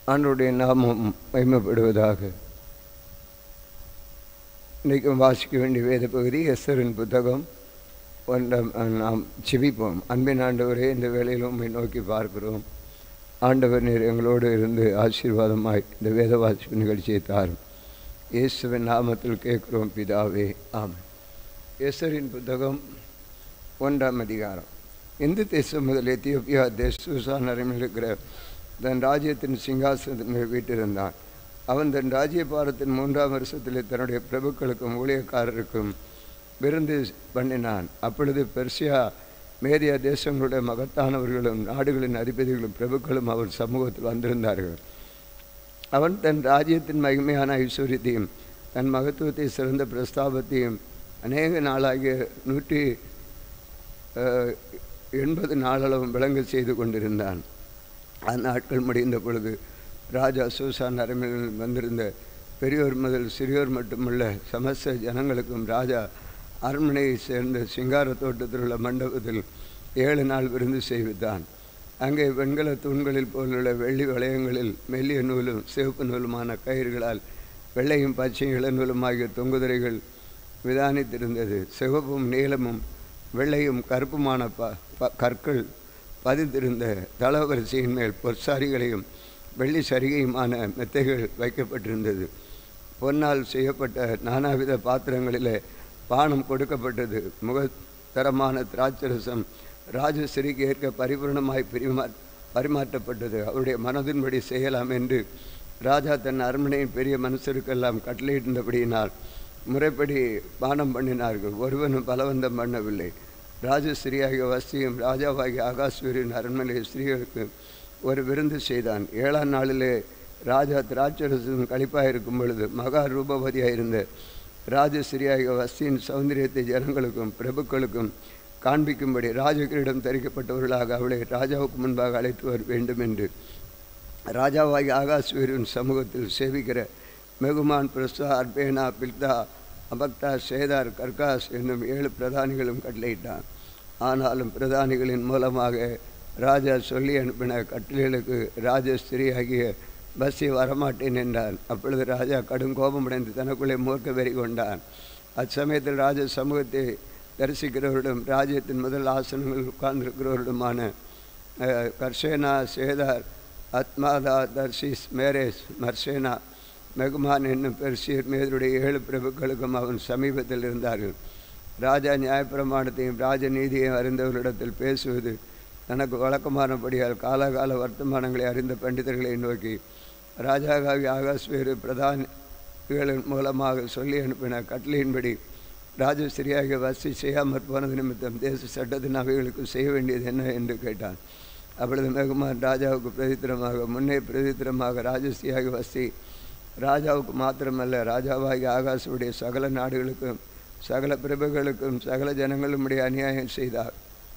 ஆண்டவருடைய நாமம் மகிமைப்படுவதாக இன்றைக்கும் வாசிக்க வேண்டிய வேத பகுதி எஸ்தரின் புத்தகம் ஒன்றாம் நாம் செபிப்போம் அன்பின் ஆண்டவரே இந்த வேளையில் உண்மை நோக்கி பார்க்கிறோம் ஆண்டவர் நீர் எங்களோடு இருந்து ஆசீர்வாதமாய் இந்த வேத வாசிப்பு நிகழ்ச்சியை தாரும் இயேசுவின் நாமத்தில் கேட்கிறோம் பிதாவே ஆமென் எஸ்தரின் புத்தகம் ஒன்றாம் அதிகாரம் இந்து தேசம் முதல் எத்தியோப்பியா தேச சூசான் அருகில் இருக்கிற தன் ராஜ்யத்தின் சிங்காசனத்தின் மேல் வீட்டிருந்தான் அவன் தன் ராஜ்ய பாரத்தின் மூன்றாம் வருஷத்தில் தன்னுடைய பிரபுக்களுக்கும் ஊழியக்காரருக்கும் விருந்து பண்ணினான் அப்பொழுது பெர்சியா மேதியா தேசங்களுடைய மகத்தானவர்களும் நாடுகளின் அதிபதிகளும் பிரபுக்களும் அவன் சமூகத்தில் வந்திருந்தார்கள் அவன் தன் ராஜ்யத்தின் மகிமையான ஐஸ்வர்யத்தையும் தன் மகத்துவத்தை சிறந்த பிரஸ்தாபத்தையும் அநேக நாளாகிய நூற்றி அஹ், எண்பது நாளளவும் விளங்க செய்து கொண்டிருந்தான் அந்நாட்கள் முடிந்த பொழுது ராஜா சூசான் அரண்மனையில் வந்திருந்த பெரியோர் முதல் சிறியோர் மட்டுமல்ல சமஸ்த ஜனங்களுக்கும் ராஜா அரண்மனையை சேர்ந்த சிங்கார தோட்டத்தில் உள்ள மண்டபத்தில் ஏழு நாள் விருந்து செய்வித்தான் அங்கே வெண்கல தூண்களில் போலுள்ள வெள்ளி வளையங்களில் மெல்லிய நூலும் சிவப்பு நூலுமான கயிறுகளால் வெள்ளையும் பச்சையும் இளநூலும் ஆகிய தொங்குதிரைகள் விதானித்திருந்தது சிவப்பும் நீலமும் வெள்ளையும் கருப்புமான ப ப- கற்கள் பதித்திருந்த தளவரிசையின் மேல் பொற்சாரிகளையும் வெள்ளி சரிகையுமான மெத்தைகள் வைக்கப்பட்டிருந்தது பொன்னால் செய்யப்பட்ட நானாவித பாத்திரங்களிலே பானம் கொடுக்கப்பட்டது முகத்தரமான திராட்சரசம் ராஜஸ்ரீக்கு ஏற்க பரிபூர்ணமாய் பிரிமா பரிமாற்றப்பட்டது அவருடைய மனதின்படி செய்யலாம் என்று ராஜா தன் அரண்மனையின் பெரிய மனுஷருக்கெல்லாம் கட்டளையிட்டபடியினால் முறைப்படி பானம் பண்ணினார்கள் ஒருவனும் பலவந்தம் பண்ணவில்லை ராஜஸ்ரீயாகிய வஸ்தியும் ராஜாவாகிய ஆகாஸ்வரின் அரண்மனை ஸ்திரீகளுக்கு ஒரு விருந்து செய்தான் ஏழாம் நாளிலே ராஜா திராட்சரசன் கழிப்பாக இருக்கும் பொழுது மகா ரூபவதியாக இருந்த ராஜஸ்ரீயாகிய வஸ்தியின் சௌந்தரியத்தை ஜனங்களுக்கும் பிரபுக்களுக்கும் காண்பிக்கும்படி ராஜகிரிடம் தரிக்கப்பட்டவர்களாக அவளை ராஜாவுக்கு முன்பாக அழைத்து வர வேண்டும் என்று ராஜாவாகி ஆகாஸ்வரின் சமூகத்தில் சேவிக்கிற மெகுமான் பிரஸ்தா அர்பேனா பில்தா அபக்தா சேதார் கர்காஸ் என்னும் ஏழு பிரதானிகளும் கட்டளையிட்டான் ஆனாலும் பிரதானிகளின் மூலமாக ராஜா சொல்லி அனுப்பின கட்டளைகளுக்கு ராஜஸ்திரியாகிய பஸ்ஸி வரமாட்டேன் என்றான் அப்பொழுது ராஜா கடும் கோபமடைந்து தனக்குள்ளே மூர்க்க வெறி கொண்டான் அச்சமயத்தில் ராஜ சமூகத்தை தரிசிக்கிறவரிடம் ராஜ்யத்தின் முதல் ஆசனங்கள் உட்கார்ந்திருக்கிறவரிடமான அஹ், கர்ஷேனா சேதார் அத்மாதா தர்ஷிஸ் மேரேஸ் மர்ஷேனா மெகுமான் என்னும் பெர்சியர் மேதருடைய ஏழு பிரபுக்களுக்கும் அவன் சமீபத்தில் இருந்தார்கள் ராஜா நியாயப்பிரமாணத்தையும் ராஜநீதியையும் அறிந்தவர்களிடத்தில் பேசுவது தனக்கு வழக்கமானபடியால் காலாகால வர்த்தமானங்களை அறிந்த பண்டிதர்களை நோக்கி ராஜாகாவி ஆகாஸ்வேறு பிரதானிகளின் மூலமாக சொல்லி அனுப்பின கட்டளையின்படி ராஜஸ்ரீயாகிய வசி செய்யாமற் போனது நிமித்தம் தேச சட்டத்தின் அவைகளுக்கு செய்ய வேண்டியது என்ன என்று கேட்டான் அப்பொழுது மெகுமான் ராஜாவுக்கு பிரதித்திரமாக முன்னே பிரதித்திரமாக ராஜஸ்ரீயாகி வசி ராஜாவுக்கு மாத்திரமல்ல ராஜாவாகி ஆகாசுடைய சகல நாடுகளுக்கும் சகல பிரபுகளுக்கும் சகல ஜனங்களுடைய அநியாயம் செய்தார்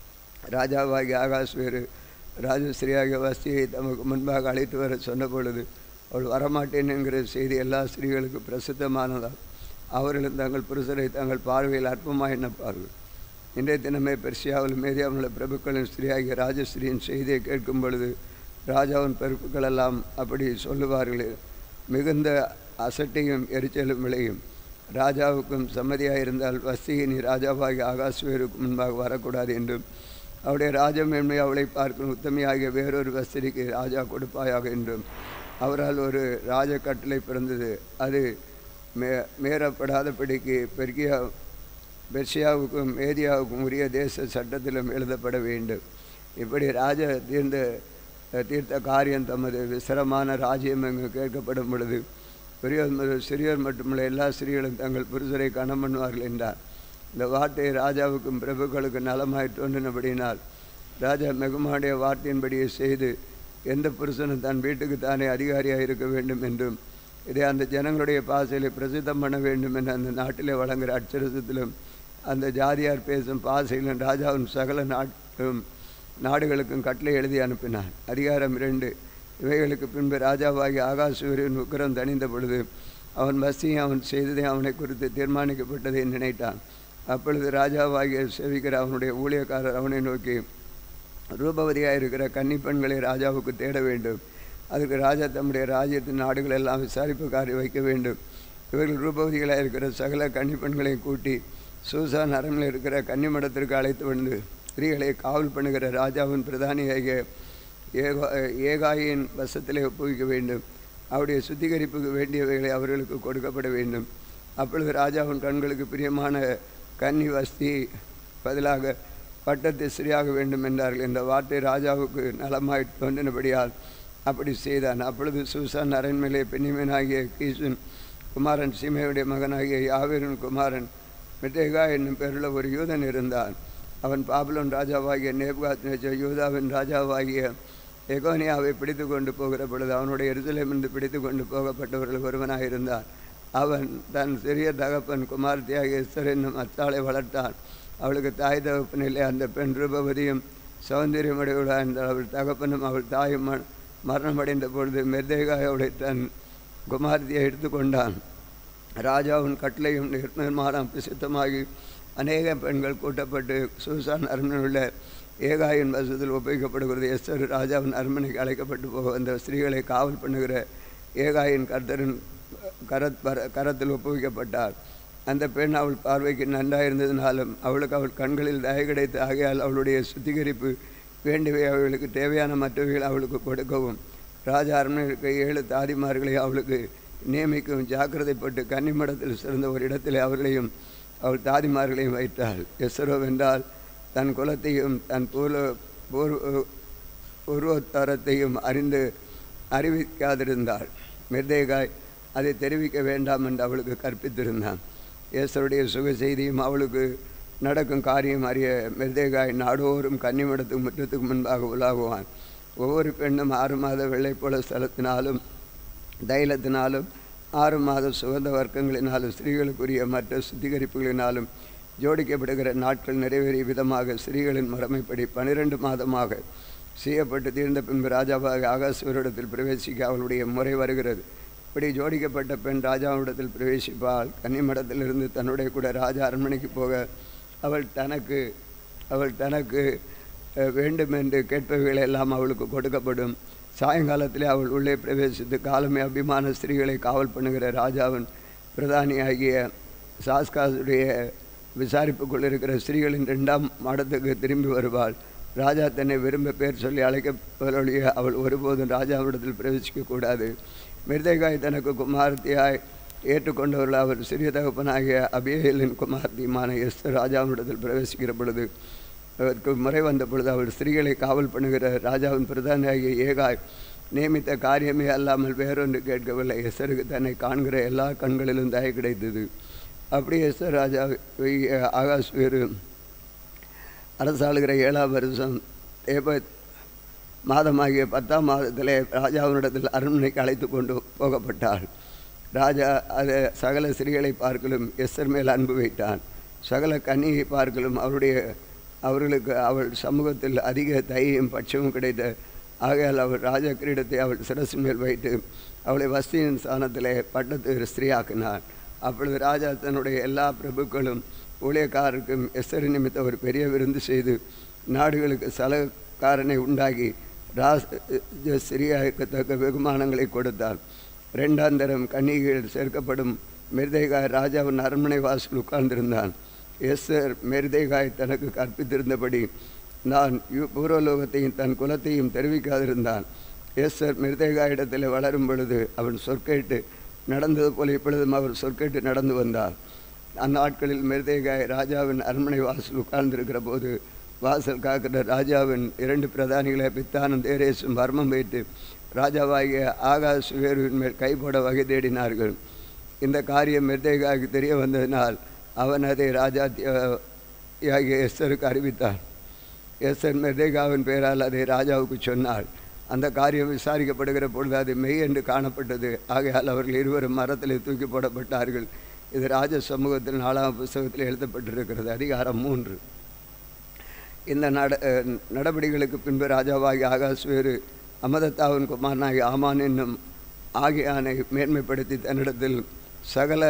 ராஜாவாகி ஆகாஷ் வேறு ராஜஸ்ரீயாகிய வஸ்தியை தமக்கு முன்பாக அழைத்து வர சொன்ன பொழுது அவள் வரமாட்டேன் என்கிற செய்தி எல்லா ஸ்திரீகளுக்கு பிரசித்தமானதால் அவர்களும் தங்கள் புருஷரை தங்கள் பார்வையில் அற்பமாக எண்ணப்பார்கள் இன்றைய தினமே பெர்சியாவில் மேதியாவில் உள்ள பிரபுக்களின் ஸ்திரீயாகிய ராஜஸ்ரீயின் செய்தியை கேட்கும் பொழுது ராஜாவின் பெருப்புகள் எல்லாம் அப்படி சொல்லுவார்களே மிகுந்த அசட்டையும் எரிச்சலும் விளையும் ராஜாவுக்கும் சம்மதியாக இருந்தால் வஸ்தியை நீ ராஜாவாகி ஆகாஸ்வேருக்கு முன்பாக வரக்கூடாது என்றும் அவருடைய ராஜமேன்மை அவளை பார்க்கும் உத்தமையாகிய வேறொரு வஸ்திரிக்கு ராஜா கொடுப்பாயாக என்றும் அவரால் ஒரு ராஜ கட்டளை பிறந்தது அது மே மீறப்படாதபடிக்கு பெருகியா பெர்சியாவுக்கும் மேதியாவுக்கும் உரிய தேச சட்டத்திலும் எழுதப்பட வேண்டும் இப்படி ராஜ தீர்ந்த தீர்த்த காரியம் தமது விசிரமான ராஜ்யம் எங்கு கேட்கப்படும் பொழுது பெரியோர் முதல் சிறியோர் மட்டுமல்ல எல்லா ஸ்திரீகளும் தங்கள் புருஷரை கணம் பண்ணுவார்கள் என்றார் இந்த வார்த்தை ராஜாவுக்கும் பிரபுக்களுக்கு நலமாய் தோன்றினபடியினால் ராஜா மெகுமானுடைய வார்த்தையின்படியே செய்து எந்த புருஷனும் தன் வீட்டுக்கு தானே அதிகாரியாக இருக்க வேண்டும் என்றும் இதை அந்த ஜனங்களுடைய பாசையிலே பிரசித்தம் பண்ண வேண்டும் என்று அந்த நாட்டிலே வழங்குகிற அச்சரசத்திலும் அந்த ஜாதியார் பேசும் பாசையிலும் ராஜாவின் சகல நாட்டும் நாடுகளுக்கும் கட்டளை எழுதி அனுப்பினான் அதிகாரம் இரண்டு இவைகளுக்கு பின்பு ராஜாவாகி ஆகாசூரியன் உக்கிரம் தணிந்த பொழுது அவன் பஸ்தியும் அவன் செய்ததை அவனை குறித்து தீர்மானிக்கப்பட்டதை நினைத்தான் அப்பொழுது ராஜாவாகிய செவிக்கிற அவனுடைய ஊழியக்காரர் அவனை நோக்கி ரூபவதியாக இருக்கிற கன்னி பெண்களை ராஜாவுக்கு தேட வேண்டும் அதுக்கு ராஜா தம்முடைய ராஜ்யத்தின் நாடுகள் எல்லாம் விசாரிப்புக்காரை வைக்க வேண்டும் இவர்கள் ரூபவதிகளாக இருக்கிற சகல கன்னிப்பெண்களையும் கூட்டி சூசான் அரண்மனையில் இருக்கிற கன்னிமடத்திற்கு அழைத்து வந்து ஸ்திரீகளை காவல் பண்ணுகிற ராஜாவின் பிரதானியாகிய ஏகா ஏகாயின் வசத்திலே ஒப்புவிக்க வேண்டும் அவருடைய சுத்திகரிப்புக்கு வேண்டியவைகளை அவர்களுக்கு கொடுக்கப்பட வேண்டும் அப்பொழுது ராஜாவின் கண்களுக்கு பிரியமான கன்னி வஸ்தி பதிலாக பட்டத்தை சரியாக வேண்டும் என்றார்கள் இந்த வார்த்தை ராஜாவுக்கு நலமாய் தோன்றினபடியால் அப்படி செய்தான் அப்பொழுது சூசான் அரண்மேலே பெண்ணிமனாகிய கீசன் குமாரன் சீமையுடைய மகனாகிய யாவீரன் குமாரன் மெட்டேகா என்னும் பேருள்ள ஒரு யூதன் இருந்தான் அவன் பாபுலோன் ராஜாவாகிய நேப்காத் யூதாவின் ராஜாவாகிய எகோனியாவை பிடித்து கொண்டு போகிற பொழுது அவனுடைய எருசலேமிருந்து பிடித்து கொண்டு போகப்பட்டவர்கள் ஒருவனாக இருந்தான் அவன் தன் சிறிய தகப்பன் குமார்த்தியாகிய எஸ்தர் என்னும் அத்தாளை வளர்த்தான் அவளுக்கு தாய் தகப்பனிலே அந்த பெண் ரூபவதியும் சௌந்தரியமுடையவளாக இருந்தால் அவள் தகப்பனும் அவள் தாயும் ம- மரணமடைந்த பொழுது மெர்தேகாய் அவளை தன் குமார்த்தியை எடுத்துக்கொண்டான் ராஜாவின் கட்டளையும் நிர்மாணம் பிரசித்தமாகி அநேக பெண்கள் கூட்டப்பட்டு சூசான் அரண்மனையில் உள்ள ஏகாயின் வசத்தில் ஒப்புவிக்கப்படுகிறது எஸ்தர் ராஜாவின் அரண்மனைக்கு அழைக்கப்பட்டு போக வந்த ஸ்திரீகளை காவல் பண்ணுகிற ஏகாயின் கர்த்தரின் கரத் பர கரத்தில் ஒப்புவிக்கப்பட்டார் அந்த பெண் அவள் பார்வைக்கு நன்றாயிருந்ததினாலும் அவளுக்கு அவள் கண்களில் தயை கிடைத்து ஆகையால் அவளுடைய சுத்திகரிப்பு வேண்டியவை அவளுக்கு தேவையான மற்றவைகள் அவளுக்கு கொடுக்கவும் ராஜா அரண்மனையில் இருக்க ஏழு தாதிமார்களை அவளுக்கு நியமிக்கும் ஜாக்கிரதைப்பட்டு கன்னிமடத்தில் சிறந்த ஒரு இடத்திலே அவர்களையும் அவள் தாதிமார்களையும் வைத்தாள் எஸ்ரோ வென்றால் தன் குலத்தையும் தன் பூர்வ பூர்வ பூர்வோத்தாரத்தையும் அறிந்து அறிவிக்காதிருந்தாள் மெர்தேகாய் அதை தெரிவிக்க வேண்டாம் என்று அவளுக்கு கற்பித்திருந்தான் இயேசுடைய சுக செய்தியும் அவளுக்கு நடக்கும் காரியம் அறிய மெர்தேகாய் நாடோறும் கன்னிமடத்துக்கு முற்றத்துக்கு முன்பாக உலாகுவான் ஒவ்வொரு பெண்ணும் ஆறு மாத வெள்ளைப்போல ஸ்தலத்தினாலும் தைலத்தினாலும் ஆறு மாத சுகந்த வர்க்கங்களினாலும் ஸ்திரீகளுக்குரிய மற்ற சுத்திகரிப்புகளினாலும் ஜோடிக்கப்படுகிற நாட்கள் நிறைவேறிய விதமாக ஸ்திரீகளின் முறைமைப்படி பன்னிரண்டு மாதமாக செய்யப்பட்டு தீர்ந்த பின்பு ராஜாவாக ஆகாசுவரிடத்தில் பிரவேசிக்க அவளுடைய முறை வருகிறது இப்படி ஜோடிக்கப்பட்ட பெண் ராஜாவிடத்தில் பிரவேசிப்பாள் கன்னிமடத்திலிருந்து தன்னுடைய கூட ராஜா அரண்மனைக்கு போக அவள் தனக்கு அவள் தனக்கு அஹ், வேண்டும் என்று கேட்பவைகள் எல்லாம் அவளுக்கு கொடுக்கப்படும் சாயங்காலத்திலே அவள் உள்ளே பிரவேசித்து காலமே அபிமான ஸ்திரீகளை காவல் பண்ணுகிற ராஜாவின் பிரதானியாகிய சாஸ்காசுடைய விசாரிப்புக்குள் இருக்கிற ஸ்திரீகளின் இரண்டாம் மாடத்துக்கு திரும்பி வருவாள் ராஜா தன்னை விரும்ப பேர் சொல்லி அழைக்கப்பவளுடைய அவள் ஒருபோதும் ராஜாவிடத்தில் பிரவேசிக்கக்கூடாது மிர்தேகாய் தனக்கு குமார்த்தியாய் ஏற்றுக்கொண்டவர்கள் அவர் சிறிய தகப்பனாகிய அபியலின் குமார்த்தியுமான எஸ் ராஜாவினிடத்தில் பிரவேசிக்கிற பொழுது அவருக்கு முறை வந்த பொழுது அவள் ஸ்திரீகளை காவல் பண்ணுகிற ராஜாவின் பிரதானியாகிய ஏகாய் நியமித்த காரியமே அல்லாமல் வேறொன்று கேட்கவில்லை எஸ்ஸருக்கு தன்னை காண்கிற எல்லா கண்களிலும் தயை கிடைத்தது அப்படியே எஸ்ஸர் ராஜா ஆகாஷ் வேறு அரசாளுகிற ஏழாம் வருஷம் ஏப மாதமாகிய பத்தாம் மாதத்திலே ராஜாவினிடத்தில் அரண்மனைக்கு அழைத்து கொண்டு போகப்பட்டாள் ராஜா அது சகல ஸ்திரீகளை பார்க்கலும் எஸ்ஸர் மேல் அன்பு வைத்தான் சகல கன்னியை பார்க்கலும் அவருடைய அவர்களுக்கு அவள் சமூகத்தில் அதிக தயையும் பட்சமும் கிடைத்த ஆகையால் அவள் ராஜா கிரீடத்தை அவள் சிரசின் மேல் வைத்து அவளை வஸ்தியின் ஸ்தானத்திலே பட்டத்து ஸ்திரீயாக்கினார் அப்பொழுது ராஜா தன்னுடைய எல்லா பிரபுக்களும் ஊழியக்காரருக்கும் எஸ்ஸர் நிமித்த ஒரு பெரிய விருந்து செய்து நாடுகளுக்கு சலகாரனை உண்டாகி ராஜ சிறியாக்கத்தக்க வெகுமானங்களை கொடுத்தார் ரெண்டாம் தரம் கன்னிகைகள் சேர்க்கப்படும் மிருதேகாய் ராஜாவின் அரண்மனை வாசல் உட்கார்ந்திருந்தான் எஸ்ஸர் மெர்தேகாய் தனக்கு கற்பித்திருந்தபடி நான் யு- பூர்வலோகத்தையும் தன் குலத்தையும் தெரிவிக்காதிருந்தான் எஸ்ஸர் மிருதேகாயிடத்தில் வளரும் பொழுது அவன் சொற்கேட்டு நடந்தது போல இப்பொழுதும் அவர் சொற்கேட்டு நடந்து வந்தார் அந்நாட்களில் மிருதேகாய் ராஜாவின் அரண்மனை வாசல் உட்கார்ந்திருக்கிற போது வாசல் காக்கிற ராஜாவின் இரண்டு பிரதானிகளை பித்தானும் தேரேசும் மர்மம் வைத்து ராஜாவாகிய ஆகாஷ் வேருவின் மேல் கைப்பட வகை தேடினார்கள் இந்த காரியம் மெர்தேகாய்க்கு தெரிய வந்ததினால் அவன் அதை ராஜா ஆகிய எஸ்தருக்கு அறிவித்தான் எஸ்தர் மெர்தேகாவின் பெயரால் அதை ராஜாவுக்கு சொன்னாள் அந்த காரியம் விசாரிக்கப்படுகிற பொழுது அது மெய் என்று காணப்பட்டது ஆகையால் அவர்கள் இருவரும் மரத்தில் தூக்கி போடப்பட்டார்கள் இது ராஜ சமூகத்தில் நாலாம் புஸ்தகத்தில் எழுதப்பட்டிருக்கிறது அதிகாரம் மூன்று இந்த நட அஹ் நடவடிக்கைகளுக்கு பின்பு ராஜாவாகிய ஆகாஷ் வேறு அமதத்தாவின் குமாரனாகிய ஆமான் என்னும் ஆகியானை மேன்மைப்படுத்தி தன்னிடத்தில் சகல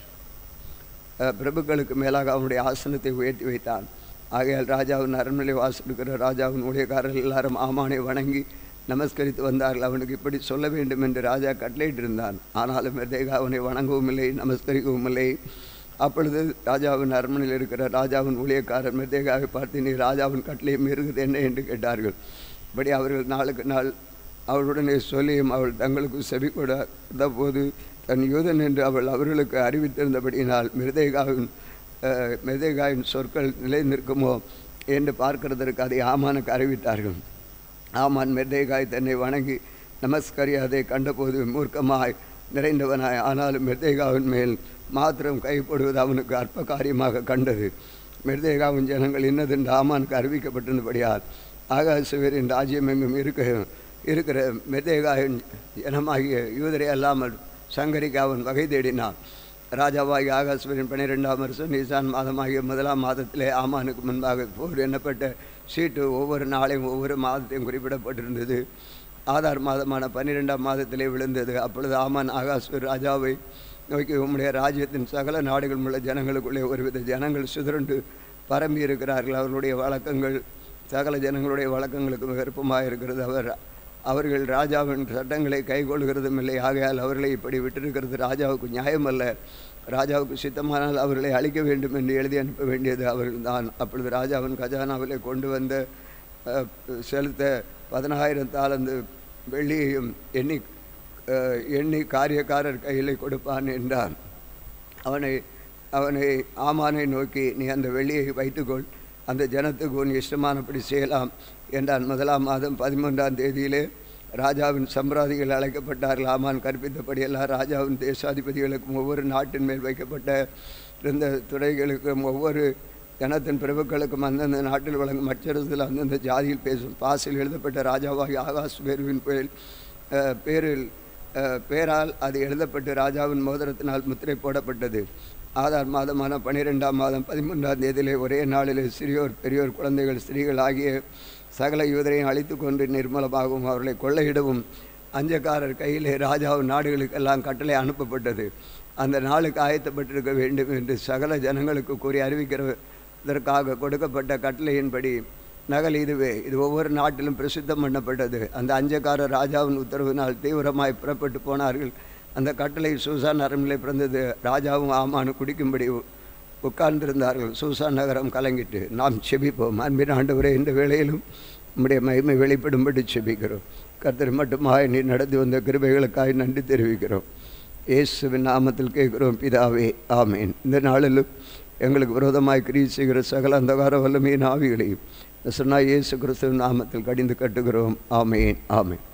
அஹ், பிரபுக்களுக்கு மேலாக அவனுடைய ஆசனத்தை உயர்த்தி வைத்தான் ஆகையால் ராஜாவின் அரண்மனை வாசலுக்கிற ராஜாவின் ஊழியக்காரர்கள் எல்லாரும் ஆமானை வணங்கி நமஸ்கரித்து வந்தார்கள் அவனுக்கு இப்படி சொல்ல வேண்டும் என்று ராஜா கட்டளையிட்டிருந்தான் ஆனாலும் மெர்தேகா அவனை வணங்கவும் இல்லை நமஸ்கரிக்கவும் இல்லை அப்பொழுது ராஜாவின் அரண்மனையில் இருக்கிற ராஜாவின் ஊழியக்காரர் மெர்தேகாவை பார்த்து நீ ராஜாவின் கட்டளையை மீறுகிறது என்ன என்று கேட்டார்கள் இப்படி அவர்கள் நாளுக்கு நாள் அவளுடனே சொல்லியும் அவள் தங்களுக்கு செவி கொடுத்த போது தன் யூதன் என்று அவள் அவர்களுக்கு அறிவித்திருந்தபடியினால் மிருதேகாவின் அஹ், மிருதேகாவின் சொற்கள் நிலை நிற்குமோ என்று பார்க்கிறதற்கு அதை ஆமானுக்கு அறிவித்தார்கள் ஆமான் மெர்தேகாய் தன்னை வணங்கி நமஸ்கரியாதை கண்டபோது மூர்க்கமாய் நிறைந்தவனாய் ஆனாலும் மெர்தேகாவின் மேல் மாத்திரம் கைப்படுவது அவனுக்கு அற்ப காரியமாக கண்டது மெர்தேகாவின் ஜனங்கள் இன்னதென்று ஆமானுக்கு அறிவிக்கப்பட்டிருந்தபடியால் ஆகாசுவரின் ராஜ்யம் எங்கும் இருக்க இருக்கிற மெர்தேகாவின் ஜனமாகிய யூதரை அல்லாமல் சங்கரிக்க அவன் வகை தேடினான் ராஜாவாகிய ஆகாஸ்வரின் பன்னிரெண்டாம் வருஷம் நீசான் மாதமாகிய முதலாம் மாதத்திலே ஆமானுக்கு முன்பாக போர் எண்ணப்பட்ட சீட்டு ஒவ்வொரு நாளையும் ஒவ்வொரு மாதத்தையும் குறிப்பிடப்பட்டிருந்தது ஆதார் மாதமான பன்னிரெண்டாம் மாதத்திலே விழுந்தது அப்பொழுது ஆமான் ஆகாஸ்வர் ராஜாவை நோக்கி உம்முடைய ராஜ்யத்தின் சகல நாடுகள் உள்ள ஜனங்களுக்குள்ளே ஒருவித ஜனங்கள் சிதறுண்டு பரம்பி இருக்கிறார்கள் அவர்களுடைய வழக்கங்கள் சகல ஜனங்களுடைய வழக்கங்களுக்கு விருப்பமாக இருக்கிறது அவர் அவர்கள் ராஜாவின் சட்டங்களை கைக்கொள்கிறதும் இல்லை ஆகையால் அவர்களை இப்படி விட்டிருக்கிறது ராஜாவுக்கு நியாயமல்ல ராஜாவுக்கு சித்தமானால் அவர்களை அழிக்க வேண்டும் என்று எழுதி அனுப்ப வேண்டியது அவர்கள் தான் அப்பொழுது ராஜாவின் கஜானாவிலே கொண்டு வந்த அஹ், செலுத்த பதினாயிரம் தாளந்து வெள்ளியையும் எண்ணி அஹ், எண்ணி காரியக்காரர் கையிலே கொடுப்பான் என்றான் அவனை அவனை ஆமானை நோக்கி நீ அந்த வெள்ளியை வைத்துக்கொள் அந்த ஜனத்துக்கு உன் இஷ்டமானபடி செய்யலாம் என்றான் முதலாம் மாதம் பதிமூன்றாம் தேதியிலே ராஜாவின் சம்பிராதிகள் அழைக்கப்பட்டார்கள் ஆமான் கற்பித்தபடி எல்லாம் ராஜாவின் தேசாதிபதிகளுக்கும் ஒவ்வொரு நாட்டின் மேல் வைக்கப்பட்ட இருந்த துறைகளுக்கும் ஒவ்வொரு ஜனத்தின் பிரபுக்களுக்கும் அந்தந்த நாட்டில் வழங்கும் அச்சரசில் அந்தந்த ஜாதியில் பேசும் பாசில் எழுதப்பட்ட ராஜாவாகி ஆகாஷ் பேருவின் பேரில் அஹ், பேரில் அஹ், பேரால் அது எழுதப்பட்டு ராஜாவின் மோதிரத்தினால் முத்திரை போடப்பட்டது ஆதார் மாதமான பன்னிரெண்டாம் மாதம் பதிமூன்றாம் தேதியிலே ஒரே நாளிலே சிறியோர் பெரியோர் குழந்தைகள் ஸ்திரீகள் ஆகிய சகல யூதரையும் அழித்து கொண்டு நிர்மலமாகவும் அவர்களை கொள்ளையிடவும் அஞ்சக்காரர் கையிலே ராஜாவின் நாடுகளுக்கெல்லாம் கட்டளை அனுப்பப்பட்டது அந்த நாளுக்கு ஆயத்தப்பட்டிருக்க வேண்டும் என்று சகல ஜனங்களுக்கு கூறி அறிவிக்கிறதற்காக கொடுக்கப்பட்ட கட்டளையின்படி நகல் இதுவே இது ஒவ்வொரு நாட்டிலும் பிரசித்தம் பண்ணப்பட்டது அந்த அஞ்சக்காரர் ராஜாவின் உத்தரவினால் தீவிரமாய் புறப்பட்டு போனார்கள் அந்த கட்டளை சூசான் அரண்மனை பிறந்தது ராஜாவும் ஆமானு குடிக்கும்படி உ- உட்கார்ந்திருந்தார்கள் சூசான் நகரம் கலங்கிட்டு நாம் செபிப்போம் அன்பின் ஆண்டவரே இந்த வேளையிலும் நம்முடைய மகிமை வெளிப்படும்படி செபிக்கிறோம் கர்த்தர் மட்டுமாய் நீ நடத்தி வந்த கிருபைகளுக்காய் நன்றி தெரிவிக்கிறோம் இயேசுவின் நாமத்தில் கேட்கிறோம் பிதாவே ஆமேன் இந்த நாளிலும் எங்களுக்கு விரோதமாய் கிரியை செய்கிற சகல அந்தகார வல்லமையின் ஆவிகளையும் சொன்னால் இயேசு கிறிஸ்துவின் நாமத்தில் கடிந்து கட்டுகிறோம் ஆமேன் ஆமேன்